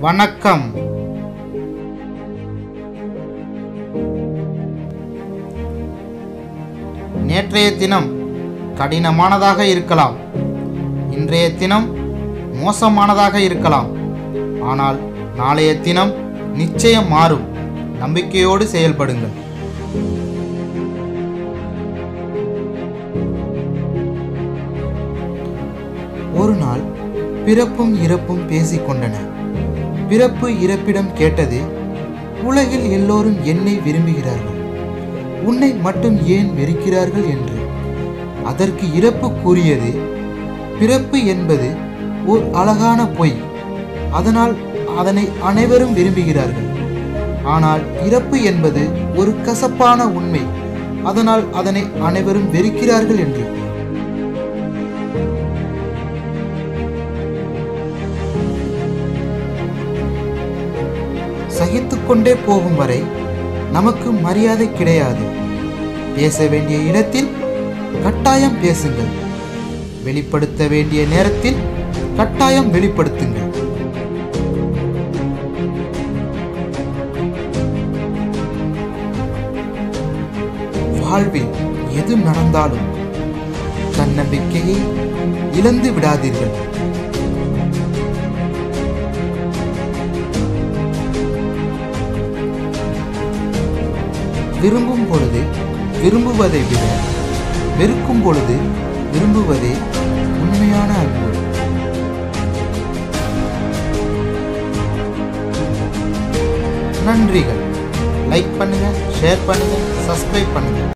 வணக்கம் நேற்றைய தினம் கடினமானதாக இருக்கலாம் இன்றைய தினம் மோசமானதாக இருக்கலாம் ஆனால் நாளைய தினம் நிச்சயம் மாறும் நம்பிக்கையோடு செயல்படுங்கள் ஒரு நாள் பிறப்பும் இறப்பும் பேசிக்கொண்டன பிறப்பு இறப்பிடம் கேட்டது உலகில் எல்லோரும் என்னை விரும்புகிறார்கள் உன்னை மட்டும் ஏன் வெறுக்கிறார்கள் என்று அதற்கு இறப்பு கூறியது பிறப்பு என்பது ஓர் அழகான பொய் அதனால் அதனை அனைவரும் விரும்புகிறார்கள் ஆனால் இறப்பு என்பது ஒரு கசப்பான உண்மை அதனால் அதனை அனைவரும் வெறுக்கிறார்கள் என்று சகித்துக்கொண்டே போகும் வரை நமக்கு மரியாதை கிடையாது பேச வேண்டிய இடத்தில் கட்டாயம் பேசுங்கள் வெளிப்படுத்த வேண்டிய நேரத்தில் கட்டாயம் வெளிப்படுத்துங்கள் வாழ்வில் எது நடந்தாலும் தன்னம்பிக்கையை இழந்து விடாதீர்கள் விரும்பும் பொழுது விரும்புவதை விட வெறுக்கும் பொழுது விரும்புவதே உண்மையான அன்பு நன்றிகள் லைக் பண்ணுங்க ஷேர் பண்ணுங்க சப்ஸ்கிரைப் பண்ணுங்க